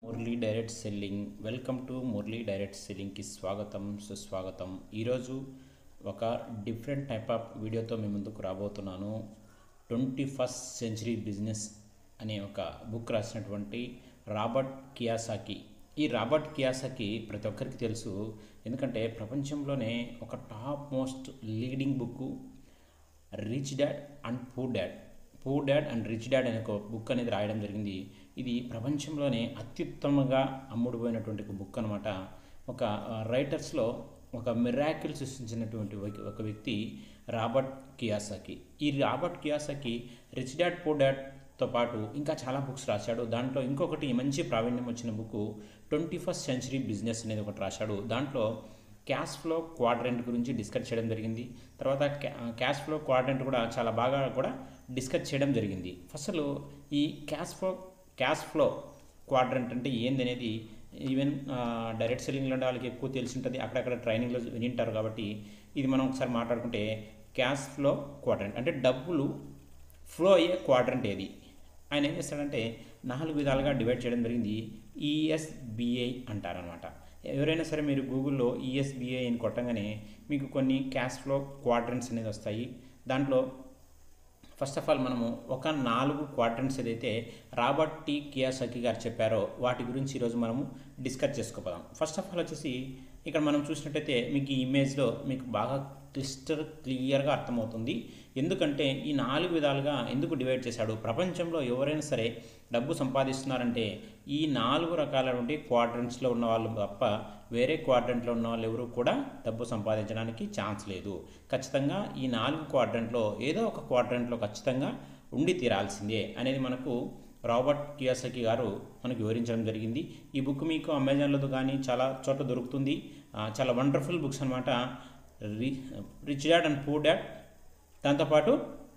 Murali direct selling welcome to Murali direct సెల్లింగ్కి స్వాగతం సుస్వాగతం ఈరోజు ఒక డిఫరెంట్ టైప్ ఆఫ్ వీడియోతో మీ ముందుకు రాబోతున్నాను ట్వంటీ ఫస్ట్ సెంచరీ బిజినెస్ అనే ఒక బుక్ రాసినటువంటి రాబర్ట్ కియాసాకి ఈ రాబర్ట్ కియాసాకి ప్రతి ఒక్కరికి తెలుసు ఎందుకంటే ప్రపంచంలోనే ఒక top most leading book rich dad and poor dad poor dad and rich dad అనే ఒక బుక్ అనేది రాయడం జరిగింది ఇది ప్రపంచంలోనే అత్యుత్తమంగా అమ్ముడుపోయినటువంటి ఒక బుక్ అనమాట ఒక రైటర్స్లో ఒక మిరాకిల్ సృష్టించినటువంటి ఒక- ఒక వ్యక్తి రాబర్ట్ కియాసాకి ఈ Robert Kiyosaki rich dad poor డాడ్తో పాటు ఇంకా చాలా బుక్స్ రాశాడు దాంట్లో ఇంకొకటి మంచి ప్రావీణ్యం వచ్చిన book twenty first century business అనేది ఒకటి రాశాడు దాంట్లో క్యాష్ ఫ్లో క్వాడ్రెంట్ గురించి డిస్కస్ చేయడం జరిగింది తర్వాత క్యా- క్యాష్ ఫ్లో క్వాడ్రెంట్ కూడా చాలా బాగా కూడా డిస్కస్ చేయడం జరిగింది అసలు ఈ cash flow cash flow quadrant అంటే ఏంది అనేది ఈవెన్ డైరెక్ట్ సెల్లింగ్లో ఉండే వాళ్ళకి ఎక్కువ తెలిసి ఉంటుంది అక్కడక్కడ ట్రైనింగ్లో వినింటారు కాబట్టి ఇది మనం ఒకసారి మాట్లాడుకుంటే క్యాష్ ఫ్లో క్వాడ్రెంట్ అంటే డబ్బులు ఫ్లో అయ్యే క్వాడ్రంట్ ఏది ఆయన ఏం చేస్తాడంటే నాలుగు విధాలుగా డివైడ్ చేయడం జరిగింది ఈఎస్బిఐ అంటారనమాట ఎవరైనా సరే మీరు గూగుల్లో ఈఎస్బిఐ అని కొట్టగానే మీకు కొన్ని క్యాష్ ఫ్లో క్వాడ్రంట్స్ అనేది వస్తాయి దాంట్లో ఫస్ట్ ఆఫ్ ఆల్ మనము ఒక నాలుగు క్వాడ్రంట్స్ ఏదైతే రాబర్ట్ టి కియాసకి గారు చెప్పారో వాటి గురించి ఈరోజు మనము డిస్కస్ చేసుకోపోదాం ఫస్ట్ ఆఫ్ ఆల్ వచ్చేసి ఇక్కడ మనం చూసినట్టయితే మీకు ఈ ఇమేజ్లో మీకు బాగా క్లిస్టర్ క్లియర్గా అర్థమవుతుంది ఎందుకంటే ఈ నాలుగు విధాలుగా ఎందుకు డివైడ్ చేశాడు ప్రపంచంలో ఎవరైనా సరే డబ్బు సంపాదిస్తున్నారంటే ఈ నాలుగు రకాలైనటువంటి క్వాడ్రంట్స్లో ఉన్న వాళ్ళు తప్ప వేరే క్వాడ్రంట్లో ఉన్న వాళ్ళు ఎవరు కూడా డబ్బు సంపాదించడానికి ఛాన్స్ లేదు ఖచ్చితంగా ఈ నాలుగు క్వాడ్రంట్లో ఏదో ఒక క్వాడ్రంట్లో ఖచ్చితంగా ఉండి తీరాల్సిందే అనేది మనకు రాబర్ట్ కియాసకి గారు మనకు వివరించడం జరిగింది ఈ బుక్ మీకు అమెజాన్లో కానీ చాలా చోట్ల దొరుకుతుంది ఆ, చాలా వండర్ఫుల్ బుక్స్ అనమాట రి rich dad and poor dad దాంతోపాటు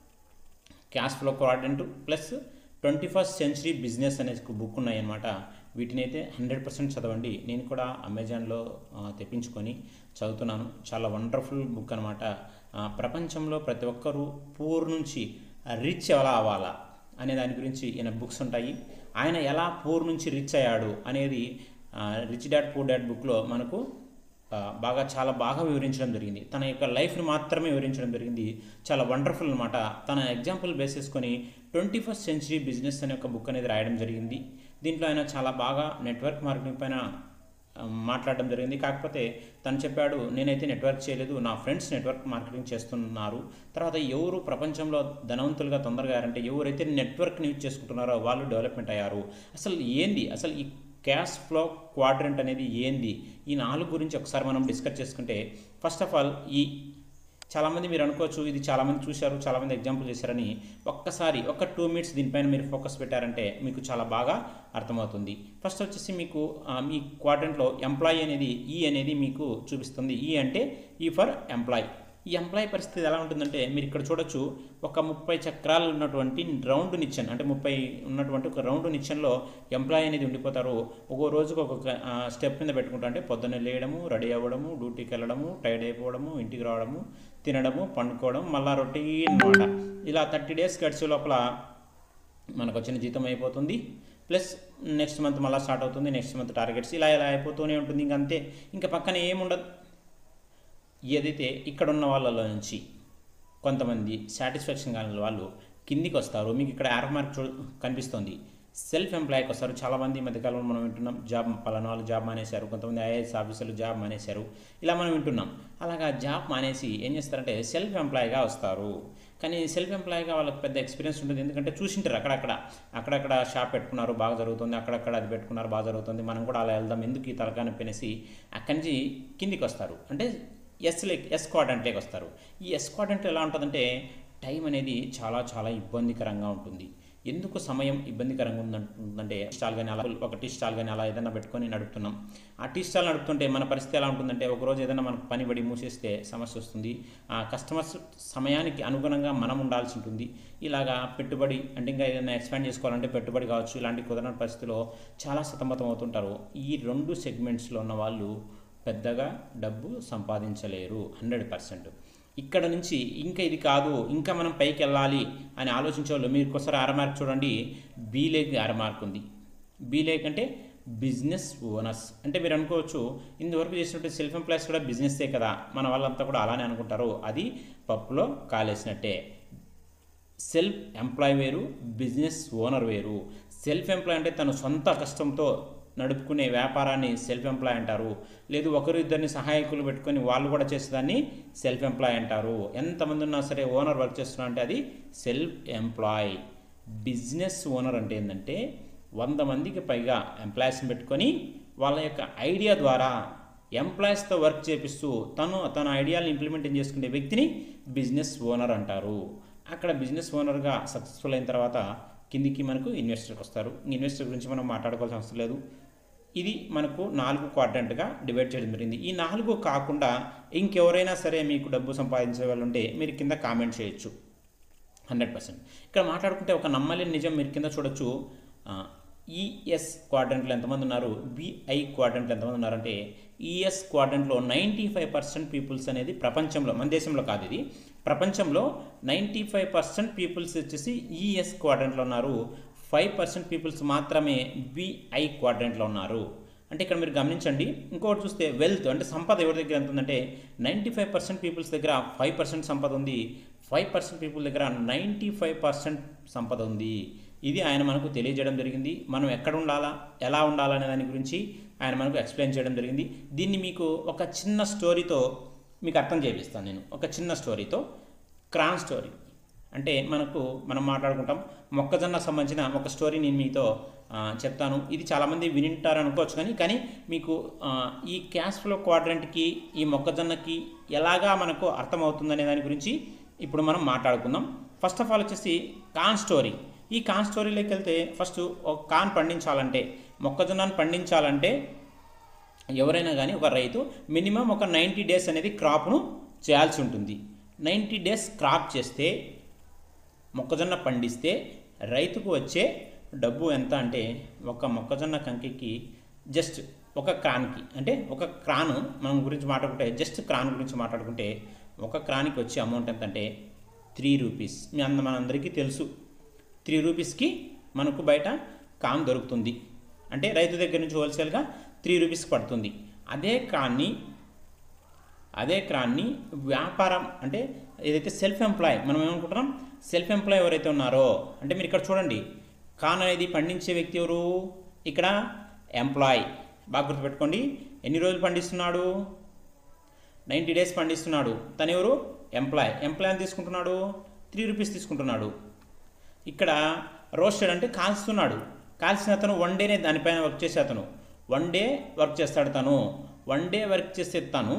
cash flow quadrant plus twenty first century business అనే బుక్ ఉన్నాయన్నమాట వీటిని అయితే హండ్రెడ్ పర్సెంట్ చదవండి నేను కూడా అమెజాన్లో ఆ, తెప్పించుకొని చదువుతున్నాను చాలా వండర్ఫుల్ బుక్ అనమాట ప్రపంచంలో ప్రతి ఒక్కరూ పూర్ నుంచి రిచ్ ఎలా అవ్వాలా అనే దాని గురించి ఈయన బుక్స్ ఉంటాయి ఆయన ఎలా పూర్ నుంచి రిచ్ అయ్యాడు అనేది రిచ్ డాడ్ పూర్ డాడ్ బుక్లో మనకు ఆ, బాగా చాలా బాగా వివరించడం జరిగింది తన యొక్క లైఫ్ని మాత్రమే వివరించడం జరిగింది చాలా వండర్ఫుల్ అనమాట తన ఎగ్జాంపుల్ బేస్ చేసుకొని ట్వంటీ ఫస్ట్ సెంచరీ బిజినెస్ అనే ఒక బుక్ అనేది రాయడం జరిగింది దీంట్లో ఆయన చాలా బాగా నెట్వర్క్ మార్కెటింగ్ పైన ఆ, మాట్లాడడం జరిగింది కాకపోతే తను చెప్పాడు నేనైతే నెట్వర్క్ చేయలేదు నా ఫ్రెండ్స్ నెట్వర్క్ మార్కెటింగ్ చేస్తున్నారు తర్వాత ఎవరు ప్రపంచంలో ధనవంతులుగా తొందరగా అంటే ఎవరైతే నెట్వర్క్ని యూజ్ చేసుకుంటున్నారో వాళ్ళు డెవలప్మెంట్ అయ్యారు అసలు ఏంది అసలు ఈ క్యాష్ ఫ్లో క్వాడ్రెంట్ అనేది ఏంది ఈ నాలుగు గురించి ఒకసారి మనం డిస్కస్ చేసుకుంటే ఫస్ట్ ఆఫ్ ఆల్ ఈ చాలామంది మీరు అనుకోవచ్చు ఇది చాలామంది చూశారు చాలామంది ఎగ్జాంపుల్ చేశారని ఒక్కసారి ఒక టూ మినిట్స్ దీనిపైన మీరు ఫోకస్ పెట్టారంటే మీకు చాలా బాగా అర్థమవుతుంది ఫస్ట్ వచ్చేసి మీకు ఆ, మీ క్వాడ్రెంట్లో ఎంప్లాయీ అనేది ఈ అనేది మీకు చూపిస్తుంది ఈ అంటే ఈ ఫర్ ఎంప్లాయీ ఈ ఎంప్లాయీ పరిస్థితి ఎలా ఉంటుందంటే మీరు ఇక్కడ చూడొచ్చు ఒక ముప్పై చక్రాలు ఉన్నటువంటి రౌండ్ నిచ్చెన్ అంటే ముప్పై ఉన్నటువంటి ఒక రౌండ్ నిచ్చెన్లో ఎంప్లాయీ అనేది ఉండిపోతారు ఒక్కో రోజుకు ఒక్కొక్క స్టెప్ మీద పెట్టుకుంటా అంటే పొద్దున్నే లేయడము రెడీ అవ్వడము డ్యూటీకి వెళ్ళడము టైర్డ్ అయిపోవడము ఇంటికి రావడము తినడము పండుకోవడం మళ్ళా రొటీన్ అనమాట ఇలా థర్టీ డేస్ గడిచే లోపల మనకు వచ్చిన జీతం అయిపోతుంది ప్లస్ నెక్స్ట్ మంత్ మళ్ళీ స్టార్ట్ అవుతుంది నెక్స్ట్ మంత్ టార్గెట్స్ ఇలా ఇలా అయిపోతూనే ఉంటుంది ఇంక అంతే ఇంకా పక్కన ఏముండదు ఏదైతే ఇక్కడ ఉన్న వాళ్ళలో నుంచి కొంతమంది సాటిస్ఫాక్షన్ కాని వాళ్ళు కిందికి వస్తారు మీకు ఇక్కడ యారో మార్క్ చూ కనిపిస్తుంది సెల్ఫ్ ఎంప్లాయ్కి వస్తారు చాలామంది ఈ మధ్యకాలంలో మనం వింటున్నాం జాబ్ పలానా వాళ్ళు జాబ్ మానేశారు కొంతమంది ఐఏఎస్ ఆఫీసర్లు జాబ్ మానేశారు ఇలా మనం వింటున్నాం అలాగా జాబ్ మానేసి ఏం చేస్తారంటే సెల్ఫ్ ఎంప్లాయ్గా వస్తారు కానీ సెల్ఫ్ ఎంప్లాయ్గా వాళ్ళకి పెద్ద ఎక్స్పీరియన్స్ ఉంటుంది ఎందుకంటే చూసింటారు అక్కడక్కడ అక్కడక్కడ షాప్ పెట్టుకున్నారు బాగా జరుగుతుంది అక్కడక్కడ అది పెట్టుకున్నారు బాగా జరుగుతుంది మనం కూడా అలా వెళ్దాం ఎందుకు ఈ తలకాని పెనేసి అక్కడి నుంచి కిందికి వస్తారు అంటే ఎస్ లైక్ ఎస్ క్వాడ్రంట్లోకి వస్తారు ఈ ఎస్ క్వాడ్రంట్ ఎలా ఉంటుందంటే టైం అనేది చాలా చాలా ఇబ్బందికరంగా ఉంటుంది ఎందుకు సమయం ఇబ్బందికరంగా ఉందంటే స్టాల్ కానీ అలా ఒక టీ స్టాల్ కానీ అలా ఏదైనా పెట్టుకొని నడుపుతున్నాం ఆ టీ స్టాల్ నడుపుతుంటే మన పరిస్థితి ఎలా ఉంటుందంటే ఒకరోజు ఏదైనా మనకు పని పడి మూసేస్తే సమస్య వస్తుంది ఆ కస్టమర్స్ సమయానికి అనుగుణంగా మనం ఉండాల్సి ఉంటుంది ఇలాగా పెట్టుబడి అంటే ఇంకా ఏదైనా ఎక్స్పాండ్ చేసుకోవాలంటే పెట్టుబడి కావచ్చు ఇలాంటి కుదరని పరిస్థితిలో చాలా సతమతం అవుతుంటారు ఈ రెండు సెగ్మెంట్స్లో ఉన్న వాళ్ళు పెద్దగా డబ్బు సంపాదించలేరు హండ్రెడ్ పర్సెంట్ ఇక్కడ నుంచి ఇంకా ఇది కాదు ఇంకా మనం పైకి వెళ్ళాలి అని ఆలోచించే వాళ్ళు మీరు ఒకసారి అర మార్క్ చూడండి బీ లేక్ అర మార్క్ ఉంది బీ లేక్ అంటే బిజినెస్ ఓనర్స్ అంటే మీరు అనుకోవచ్చు ఇంతవరకు చేసినట్టు సెల్ఫ్ ఎంప్లాయీస్ కూడా బిజినెస్సే కదా మన వాళ్ళంతా కూడా అలానే అనుకుంటారు అది పప్పులో కాలేసినట్టే సెల్ఫ్ ఎంప్లాయ్ వేరు బిజినెస్ ఓనర్ వేరు సెల్ఫ్ ఎంప్లాయ్ అంటే తన సొంత కష్టంతో నడుపుకునే వ్యాపారాన్ని సెల్ఫ్ ఎంప్లాయ్ అంటారు లేదు ఒకరు ఇద్దరిని సహాయకులు పెట్టుకొని వాళ్ళు కూడా చేసేదాన్ని సెల్ఫ్ ఎంప్లాయ్ అంటారు ఎంతమంది ఉన్నా సరే ఓనర్ వర్క్ చేస్తున్నా అంటే అది సెల్ఫ్ ఎంప్లాయ్ బిజినెస్ ఓనర్ అంటే ఏంటంటే వంద మందికి పైగా ఎంప్లాయీస్ని పెట్టుకొని వాళ్ళ యొక్క ఐడియా ద్వారా ఎంప్లాయీస్తో వర్క్ చేపిస్తూ తను తన ఐడియాలను ఇంప్లిమెంట్ చేసుకునే వ్యక్తిని బిజినెస్ ఓనర్ అంటారు అక్కడ బిజినెస్ ఓనర్గా సక్సెస్ఫుల్ అయిన తర్వాత కిందికి మనకు ఇన్వెస్టర్కి వస్తారు ఇన్వెస్టర్ గురించి మనం మాట్లాడుకోవాల్సిన అవసరం లేదు ఇది మనకు నాలుగు క్వాడ్రంట్గా డివైడ్ చేయడం జరిగింది ఈ నాలుగు కాకుండా ఇంకెవరైనా సరే మీకు డబ్బు సంపాదించే వాళ్ళు ఉంటే మీరు కింద కామెంట్ చేయొచ్చు హండ్రెడ్ పర్సెంట్ ఇక్కడ మాట్లాడుకుంటే ఒక నమ్మలేని నిజం మీరు కింద చూడొచ్చు ఈఎస్ క్వాడ్రంట్లో ఎంతమంది ఉన్నారు బిఐ క్వాడ్రంట్లో ఎంతమంది ఉన్నారంటే ఈఎస్ క్వాడ్రంట్లో నైంటీ ఫైవ్ పర్సెంట్ పీపుల్స్ అనేది ప్రపంచంలో మన దేశంలో కాదు ఇది ప్రపంచంలో నైంటీ ఫైవ్ పర్సెంట్ పీపుల్స్ వచ్చేసి ఈఎస్ క్వాడ్రంట్లో ఉన్నారు ఫైవ్ పర్సెంట్ పీపుల్స్ మాత్రమే బిఐ క్వాడ్రంట్లో ఉన్నారు అంటే ఇక్కడ మీరు గమనించండి ఇంకోటి చూస్తే వెల్త్ అంటే సంపద ఎవరి దగ్గర ఎంత ఉందంటే నైంటీ ఫైవ్ పర్సెంట్ పీపుల్స్ దగ్గర ఫైవ్ పర్సెంట్ సంపద ఉంది ఫైవ్ పర్సెంట్ పీపుల్ దగ్గర నైంటీ ఫైవ్ పర్సెంట్ సంపద ఉంది ఇది ఆయన మనకు తెలియజేయడం జరిగింది మనం ఎక్కడ ఉండాలా ఎలా ఉండాలనే దాని గురించి ఆయన మనకు ఎక్స్ప్లెయిన్ చేయడం జరిగింది దీన్ని మీకు ఒక చిన్న స్టోరీతో మీకు అర్థం చేపిస్తాను నేను ఒక చిన్న స్టోరీతో క్రాన్ స్టోరీ అంటే మనకు మనం మాట్లాడుకుంటాం మొక్కజొన్న సంబంధించిన ఒక స్టోరీ నేను మీతో ఆ, చెప్తాను ఇది చాలామంది వినింటారు అనుకోవచ్చు కానీ కానీ మీకు ఆ, ఈ క్యాష్ ఫ్లో క్వాడ్రంట్కి ఈ మొక్కజొన్నకి ఎలాగా మనకు అర్థమవుతుందనే దాని గురించి ఇప్పుడు మనం మాట్లాడుకుందాం ఫస్ట్ ఆఫ్ ఆల్ వచ్చేసి కాన్ స్టోరీ ఈ కాన్ స్టోరీలోకి వెళ్తే ఫస్ట్ ఒక కాన్ పండించాలంటే మొక్కజొన్నను పండించాలంటే ఎవరైనా కానీ ఒక రైతు మినిమం ఒక నైంటీ డేస్ అనేది క్రాప్ను చేయాల్సి ఉంటుంది నైంటీ డేస్ క్రాప్ చేస్తే మొక్కజొన్న పండిస్తే రైతుకు వచ్చే డబ్బు ఎంత అంటే ఒక మొక్కజొన్న కంకికి జస్ట్ ఒక క్రాన్కి అంటే ఒక క్రాను మనం గురించి మాట్లాడుకుంటే జస్ట్ క్రాన్ గురించి మాట్లాడుకుంటే ఒక క్రాన్కి వచ్చే అమౌంట్ ఎంత అంటే త్రీ రూపీస్ మీ అంద మనందరికీ తెలుసు త్రీ రూపీస్కి మనకు బయట కాన్ దొరుకుతుంది అంటే రైతు దగ్గర నుంచి హోల్సేల్గా త్రీ రూపీస్ పడుతుంది అదే క్రాన్ని అదే క్రాన్ని వ్యాపారం అంటే ఏదైతే సెల్ఫ్ ఎంప్లాయ్ మనం ఏమనుకుంటున్నాం సెల్ఫ్ ఎంప్లాయ్ ఎవరైతే ఉన్నారో అంటే మీరు ఇక్కడ చూడండి కాన్ అనేది పండించే వ్యక్తి ఎవరు ఇక్కడ ఎంప్లాయ్ బాగా గుర్తుపెట్టుకోండి ఎన్ని రోజులు పండిస్తున్నాడు నైంటీ డేస్ పండిస్తున్నాడు తను ఎవరు ఎంప్లాయ్ ఎంప్లాయ్ అని తీసుకుంటున్నాడు త్రీ రూపీస్ తీసుకుంటున్నాడు ఇక్కడ రోస్టెడ్ అంటే కాల్స్తున్నాడు కాల్చిన అతను వన్ డేనే దానిపైన వర్క్ చేసే అతను వన్ డే వర్క్ చేస్తాడు తను వన్ డే వర్క్ చేసే తను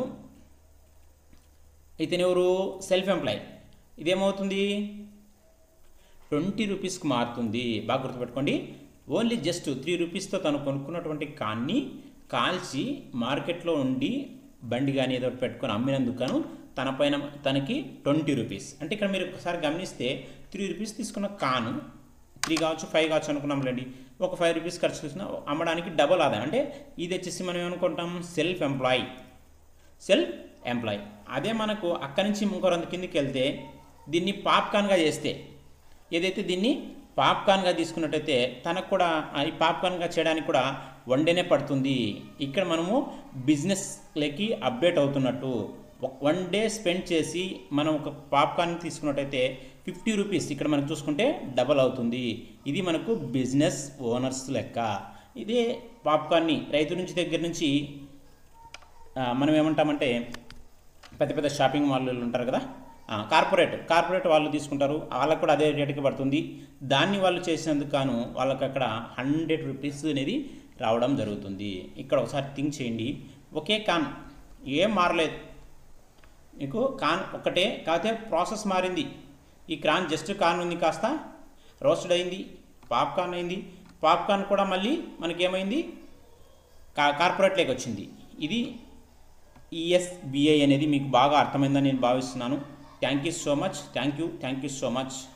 ఇతను ఎవరు సెల్ఫ్ ఎంప్లాయ్ ఇదేమవుతుంది ట్వంటీ రూపీస్కి మారుతుంది బాగా గుర్తుపెట్టుకోండి ఓన్లీ జస్ట్ త్రీ రూపీస్తో తను కొనుక్కున్నటువంటి కాన్ని కాల్చి మార్కెట్లో ఉండి బండి కానీ ఏదో ఒకటి పెట్టుకొని అమ్మినందుకను తన పైన తనకి ట్వంటీ రూపీస్ అంటే ఇక్కడ మీరు ఒకసారి గమనిస్తే త్రీ రూపీస్ తీసుకున్న కాను త్రీ కావచ్చు ఫైవ్ కావచ్చు అనుకున్నాంలేండి ఒక ఫైవ్ రూపీస్ ఖర్చు చేసిన అమ్మడానికి డబల్ ఆదాయం అంటే ఇది వచ్చేసి మనం ఏమనుకుంటాం సెల్ఫ్ ఎంప్లాయ్ సెల్ఫ్ ఎంప్లాయ్ అదే మనకు అక్కడి నుంచి ఇంకొరంత కిందికి వెళ్తే దీన్ని పాప్కార్న్గా చేస్తే ఏదైతే దీన్ని పాప్కార్న్గా తీసుకున్నట్టయితే తనకు కూడా ఆ, ఈ పాప్కార్న్గా చేయడానికి కూడా వన్ డేనే పడుతుంది ఇక్కడ మనము బిజినెస్లకి అప్డేట్ అవుతున్నట్టు వన్ డే స్పెండ్ చేసి మనం ఒక పాప్కార్న్ తీసుకున్నట్టయితే ఫిఫ్టీ రూపీస్ ఇక్కడ మనం చూసుకుంటే డబల్ అవుతుంది ఇది మనకు బిజినెస్ ఓనర్స్ లెక్క ఇదే పాప్కార్న్ని రైతు నుంచి దగ్గర నుంచి ఆ, మనం ఏమంటామంటే పెద్ద పెద్ద షాపింగ్ మాల్లు ఉంటారు కదా ఆ, కార్పొరేట్ కార్పొరేట్ వాళ్ళు తీసుకుంటారు వాళ్ళకు కూడా అదే రేటుకి పడుతుంది దాన్ని వాళ్ళు చేసినందుకు గాను వాళ్ళకి అక్కడ హండ్రెడ్ రూపీస్ అనేది రావడం జరుగుతుంది ఇక్కడ ఒకసారి థింక్ చేయండి ఒకే కాన్ ఏం మారలేదు మీకు కాన్ ఒకటే కాకపోతే ప్రాసెస్ మారింది ఈ క్రాన్ జస్ట్ కాన్ ఉంది కాస్త రోస్టెడ్ అయింది పాప్కార్న్ అయింది పాప్కార్న్ కూడా మళ్ళీ మనకేమైంది కా కార్పొరేట్లోకి వచ్చింది ఇది ఈఎస్బిఐ అనేది మీకు బాగా అర్థమైందని నేను భావిస్తున్నాను thank you so much thank you thank you so much